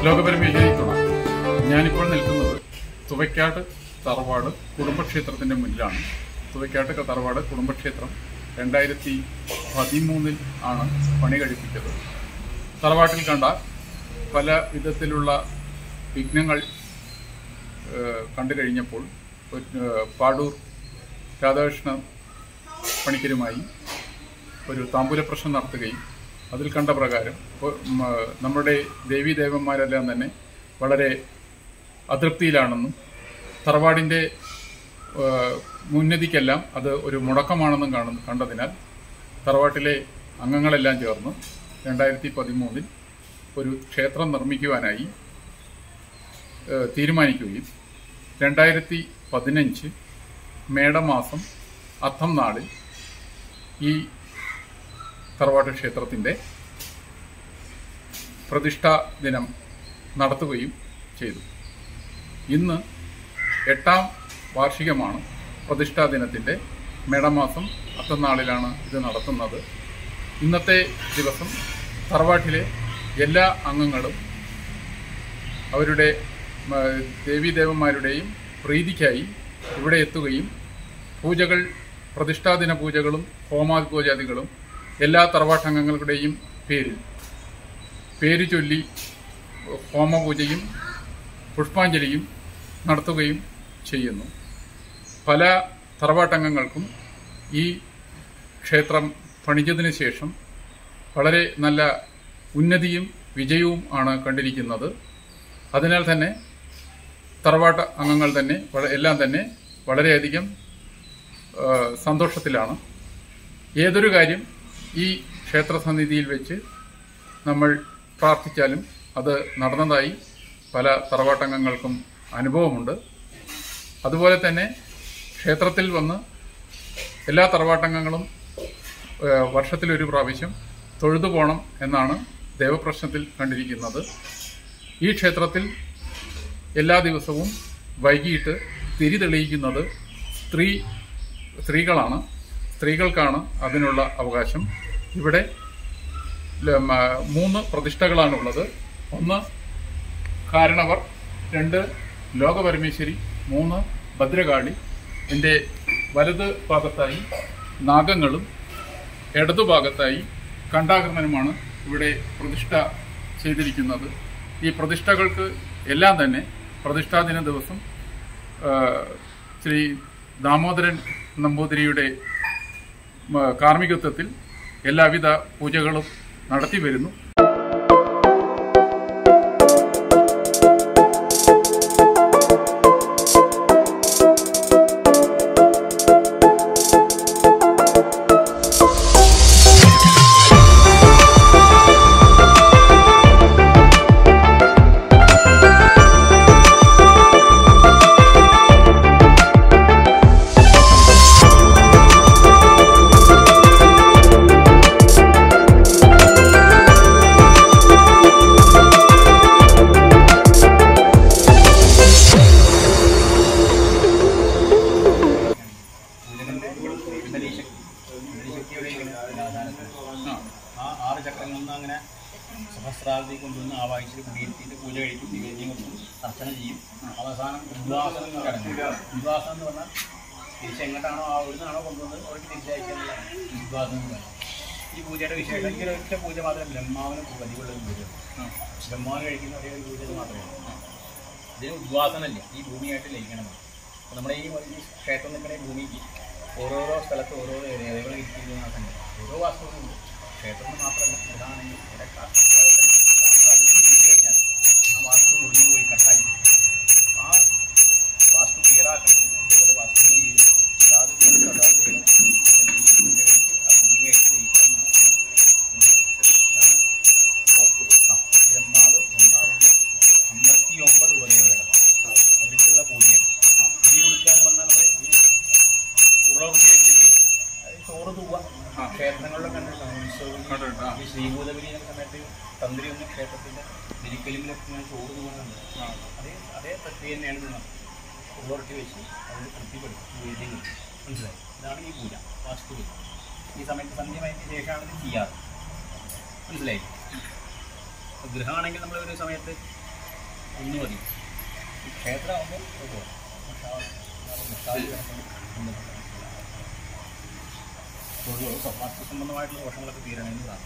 ലോകപരമേശ്വരി തുണ ഞാനിപ്പോൾ നിൽക്കുന്നത് തുവയ്ക്കാട് തറവാട് കുടുംബക്ഷേത്രത്തിന്റെ മുന്നിലാണ് തുവയ്ക്കാട്ട് തറവാട് കുടുംബക്ഷേത്രം രണ്ടായിരത്തി പതിമൂന്നിൽ ആണ് പണി കഴിപ്പിച്ചത് തറവാട്ടിൽ കണ്ട പല വിധത്തിലുള്ള വിഘ്നങ്ങൾ ഏഹ്, കണ്ടു കഴിഞ്ഞപ്പോൾ ഒരു, ഏഹ്, പാടൂർ രാധാകൃഷ്ണ പണിക്കരുമായി ഒരു താമ്പൂല പ്രശ്നം നടത്തുകയും അതിൽ കണ്ട പ്രകാരം ഒ- മ, നമ്മുടെ ദേവീദേവന്മാരെല്ലാം തന്നെ വളരെ അതൃപ്തിയിലാണെന്നും തറവാടിൻ്റെ ഏഹ്, ഉന്നതിക്കെല്ലാം അത് ഒരു മുടക്കമാണെന്നും കാണുന്ന കണ്ടതിനാൽ തറവാട്ടിലെ അംഗങ്ങളെല്ലാം ചേർന്ന് രണ്ടായിരത്തി പതിമൂന്നിൽ ഒരു ക്ഷേത്രം നിർമ്മിക്കുവാനായി ഏഹ്, തീരുമാനിക്കുകയും രണ്ടായിരത്തി പതിനഞ്ച് മേടമാസം അത്തം നാളിൽ ഈ തറവാട്ട് ക്ഷേത്രത്തിൻ്റെ പ്രതിഷ്ഠാ ദിനം നടത്തുകയും ചെയ്തു ഇന്ന് എട്ടാം വാർഷികമാണ് പ്രതിഷ്ഠാ ദിനത്തിൻ്റെ മേടമാസം അത്തനാളിലാണ് ഇത് നടത്തുന്നത് ഇന്നത്തെ ദിവസം തറവാട്ടിലെ എല്ലാ അംഗങ്ങളും അവരുടെ മ, ദേവീദേവന്മാരുടെയും പ്രീതിക്കായി ഇവിടെ എത്തുകയും പൂജകൾ പ്രതിഷ്ഠാദിന പൂജകളും ഹോമാപൂജാദികളും എല്ലാ തറവാട്ടംഗങ്ങളുടെയും പേരിൽ പേര് ചൊല്ലി ഹോമപൂജയും പുഷ്പാഞ്ജലിയും നടത്തുകയും ചെയ്യുന്നു പല തറവാട്ടംഗങ്ങൾക്കും ഈ ക്ഷേത്രം പണിഞ്ഞതിന് ശേഷം വളരെ നല്ല ഉന്നതിയും വിജയവും ആണ് കണ്ടിരിക്കുന്നത് അതിനാൽ തന്നെ തറവാട്ട് അംഗങ്ങൾ തന്നെ വള- എല്ലാം തന്നെ വളരെയധികം ആ, സന്തോഷത്തിലാണ് ഏതൊരു കാര്യം ഈ ക്ഷേത്ര സന്നിധിയിൽ വെച്ച് നമ്മൾ പ്രാർത്ഥിച്ചാലും അത് നടന്നതായി പല തറവാട്ടംഗങ്ങൾക്കും അനുഭവമുണ്ട് അതുപോലെ തന്നെ ക്ഷേത്രത്തിൽ വന്ന് എല്ലാ തറവാട്ടംഗങ്ങളും ഏഹ്, വർഷത്തിലൊരു പ്രാവശ്യം തൊഴുതു പോകണം എന്നാണ് ദേവപ്രശ്നത്തിൽ കണ്ടിരിക്കുന്നത് ഈ ക്ഷേത്രത്തിൽ എല്ലാ ദിവസവും വൈകിട്ട് തിരി തെളിയിക്കുന്നത് സ്ത്രീ സ്ത്രീകളാണ് സ്ത്രീകൾക്കാണ് അതിനുള്ള അവകാശം ഇവിടെ ല- മ- മൂന്ന് പ്രതിഷ്ഠകളാണുള്ളത് ഒന്ന് കാരണവർ രണ്ട് ലോകപരമേശ്വരി മൂന്ന് ഭദ്രകാളി എൻ്റെ വലത് ഭാഗത്തായി നാഗങ്ങളും ഇടതു ഭാഗത്തായി കണ്ടാകർണനുമാണ് ഇവിടെ പ്രതിഷ്ഠ ചെയ്തിരിക്കുന്നത് ഈ പ്രതിഷ്ഠകൾക്ക് എല്ലാം തന്നെ പ്രതിഷ്ഠാദിന ദിവസം ആ, ശ്രീ ദാമോദരൻ നമ്പൂതിരിയുടെ മ, കാർമ്മികത്വത്തിൽ എല്ലാവിധ പൂജകളും നടത്തി വരുന്നു ആ, ആ ആറ് ചക്രങ്ങളിൽ നിന്ന് അങ്ങനെ സഹസ്രാവധി കൊണ്ടുവന്ന് ആവാഹിച്ചിട്ട് കുടിയിരുത്തിയിട്ട് പൂജ കഴിക്കും നിവേദ്യം കൊടുക്കും അർച്ചന ചെയ്യും അവസാനം ഉദ്വാസം എന്ന് ചടങ്ങ് ഉദ്വാസം എന്ന് പറഞ്ഞാൽ തിരിച്ചെങ്ങോട്ടാണോ ആ എവിടുന്നാണോ കൊണ്ടുവന്നത് അവർക്ക് തിരിച്ചയക്കാനുള്ള ഉദ്വാസം എന്ന് പറയും ഈ പൂജയുടെ വിശേഷം ഈ ഒരു ഒറ്റ പൂജ മാത്രമേ ബ്രഹ്മാവിന് പതിവുള്ള ഒരു പൂജ ആ, ബ്രഹ്മാവിന് കഴിക്കുന്ന ഒരേ ഒരു പൂജ മാത്രമേ ഉള്ളൂ ഇതിന് ഉദ്വാസനല്ല ഈ ഭൂമിയായിട്ട് ലയിക്കണം അപ്പോൾ നമ്മുടെ ഈ ഈ ക്ഷേത്രം നിൽക്കുന്ന ഈ ഭൂമിക്ക് ഓരോരോ സ്ഥലത്ത് ഓരോ ദേവകൾ ഇരിക്കുന്ന ഓരോ വാസ്തുവിനുണ്ട് ക്ഷേത്രത്തിന് മാത്രമല്ല ഇതാണെങ്കിൽ ഇവിടെ ക- നമ്മൾ അതിർത്തി തിരിച്ചു കഴിഞ്ഞാൽ ആ വാസ്തു മുറിഞ്ഞു പോയി കട്ടായി ആ വാസ്തു ക്ലിയറാക്കണം അതുപോലെ വാസ്തുവിന് ഈ അതാത് സ്ഥലത്ത് അതാത് ദൈവം പൂജ കഴിച്ച് ആ ഭൂമിയായിട്ട് ലയിക്കണം എന്നാണ് ചെയ്യുന്നത്. ഇതാണ് ആ, ബ്രഹ്മാവ് ബ്രഹ്മാവിൻ്റെ അമ്പത്തി ഒമ്പത് ഉപദേവതകൾ അവർക്കുള്ള പൂജയാണ് ഈ കൊടുക്കുക എന്ന് പറഞ്ഞാൽ നമ്മൾ ഈ ഉറവൊക്കെ വെച്ചിട്ട് അത് ചോറ് തൂവ ക്ഷേത്രങ്ങളിലൊക്കെ കണ്ടിട്ടുണ്ടാവും ഉത്സവം കണ്ടിട്ടുണ്ട്, ആ. ഈ ശ്രീഭൂതബലി സമയത്ത് തന്ത്രി ഒന്ന് ക്ഷേത്രത്തിന്റെ ബലിക്കലിലൊക്കെ ഇങ്ങനെ ചോറ് തൂവുന്നുണ്ട് അതേ അതേ പ്രക്രിയ തന്നെയാണ് നിങ്ങൾ ഉറവൊക്കെ വെച്ച് അത് തൃപ്തിപ്പെടുത്തും വേദ്യം കിട്ടും മനസ്സിലായി ഇതാണ് ഈ പൂജ വാസ്തു പൂജ ഈ സമയത്ത് സന്ധ്യമയത്തിന് ശേഷമാണ് ഇത് ചെയ്യാറ് മനസ്സിലായി ഗ്രഹമാണെങ്കിൽ നമ്മൾ ഒരു സമയത്ത് ഒന്ന് മതി ക്ഷേത്രമാകുമ്പോൾ പോകും സ്വപ്നാർത്ഥ സംബന്ധമായിട്ടുള്ള ദോഷങ്ങളൊക്കെ തീരണമെന്ന് കാണാം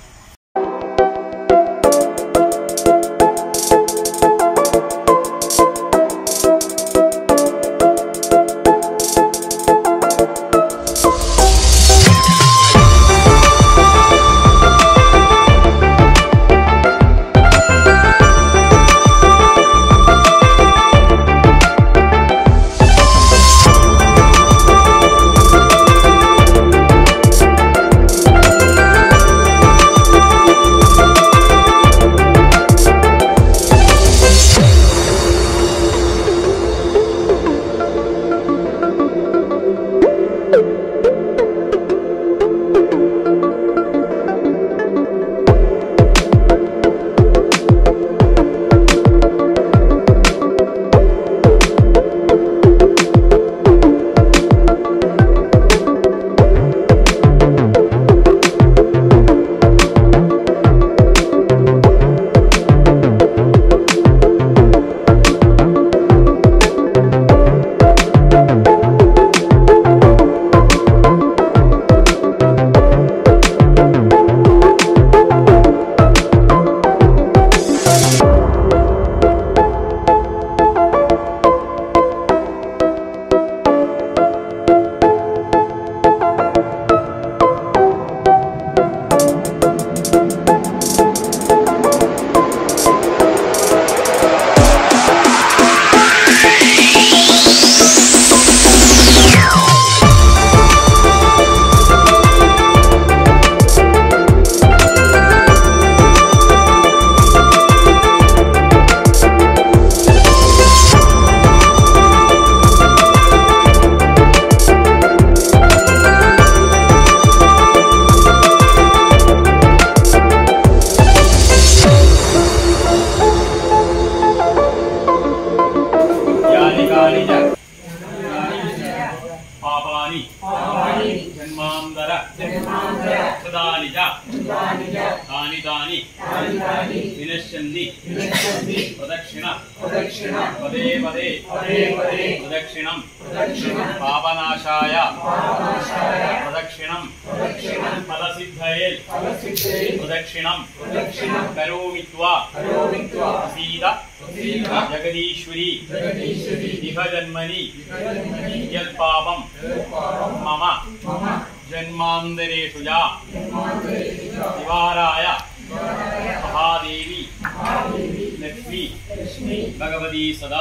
यानि कानि च पापानि जन्मान्तर कृतानि च तानि तानि विनश्यन्ति प्रदक्षिण पदे पदे प्रदक्षिणं पापनाशाय प्रदक्षिणं फलसिद्धये प्रदक्षिणं करोमि त्वा सीद जगदीश्वरी इह जन्मनि यत्पापं मम जन्मान्तरेषु या निवाराय महादेवी लक्ष्मी भगवती सदा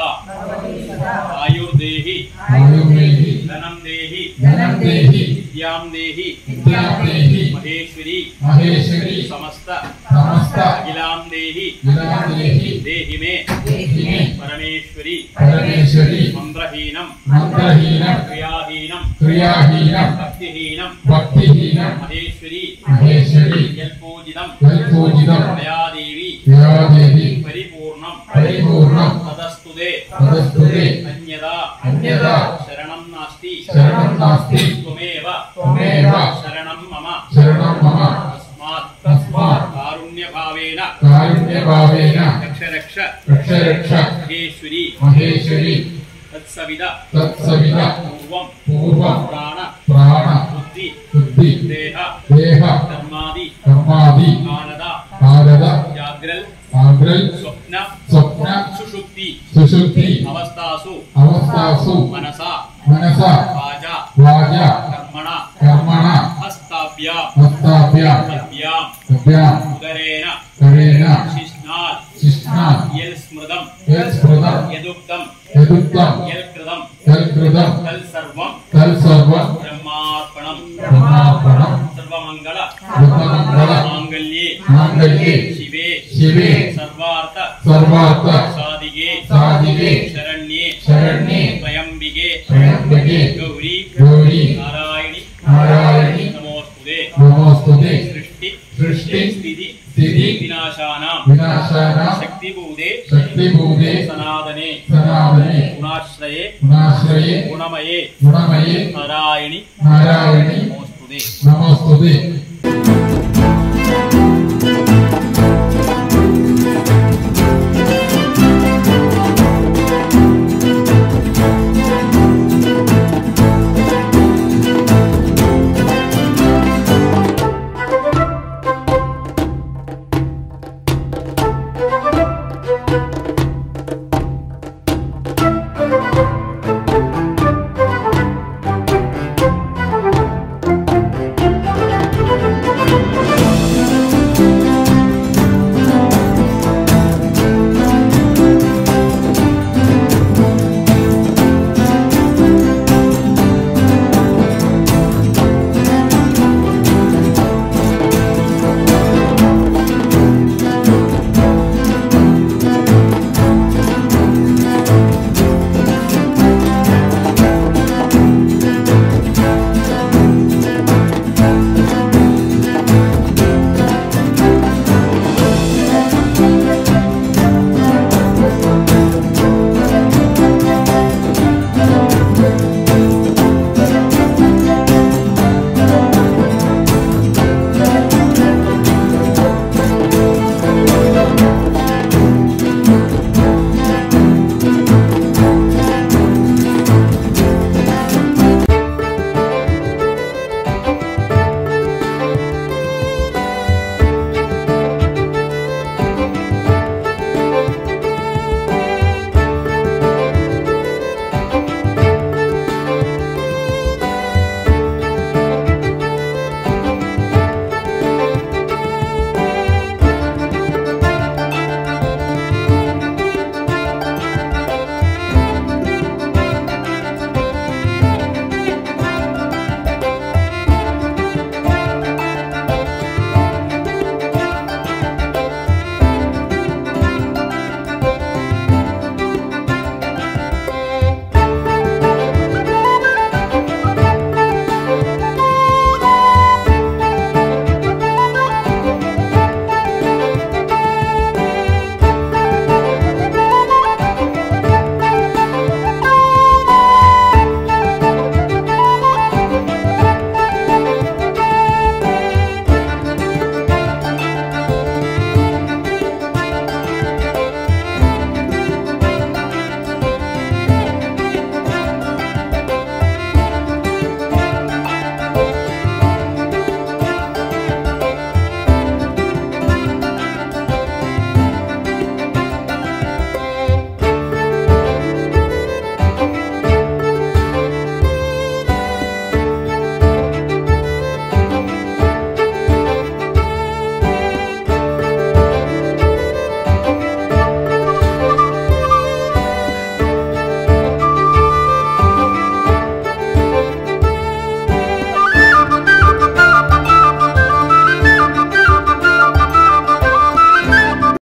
आयुर्देहि आयुर्देहि धनं देहि धनं देहि विद्यां देहि विद्यां देहि महेश्वरी महेश्वरी समस्त समस्त अखिलां देहि विदां देहि देहि मे देहि मे परमेश्वरी परमेश्वरी मन्त्रहीनं मन्त्रहीनं क्रियाहीनं क्रियाहीनं भक्तिहीनं भक्तिहीनं महेश्वरी महेश्वरी यत्पूजितं यत्पूजितं मया देवी या देहि परिपूर्णं परिपूर्णं तदस्तुते तदस्तुते अन्यदा अन्यदा शरणं नास्ति शरणं नास्ति त्वमेव त्वमेव शरणं मम शरणं मम तस्मात् तस्मात् कारुण्यभावेन कारुण्यभावेन रक्ष रक्ष रक्ष रक्ष महेश्वरी महेश्वरी तत्सविद तत्सविद पूर्वं पूर्वं प्राण प्राण बुद्धि बुद्धि देह देह कर्मादि कर्मादि आनद भारत जाग्रल आग्रल स्वप्न स्वप्न सुषुप्ति सुषुप्ति अवस्थासु अवस्थासु मनसा मनसा वाचा वाचा कर्मणा कर्मणा हस्ताभ्यां हस्ताभ्यां पद्भ्यां तभ्यां उदरेण करेण शिश्नात् शिष्णात् यल् स्मृतं यत्स्मृतं यदुक्तं यदुक्तं यल् कृतं यत्कृतं तल् सर्वं तत्सर्वं ब्रह्मार्पणं ब्रह्मार्पणं सर्वमङ्गल सर्वमङ्गल माङ्गल्ये माङ्गल्ये शिवे शिवे सर्वार्थ सर्वार्थ साधिके साधिके शरण्ये शरण्ये त्र्यम्बिके त्र्यम्बके गौरी गौरी नारायणि नारायणि नमोस्तुते नमोस्तुते सृष्टि सृष्टि स्थिति स्थिति विनाशानां विनाशानां शक्तिभूते शक्तिभूते सनातने सनातने गुणाश्रये गुणाश्रये गुणमये गुणमये नारायणि नारायणि नमोस्तुते नमोस्तुते ും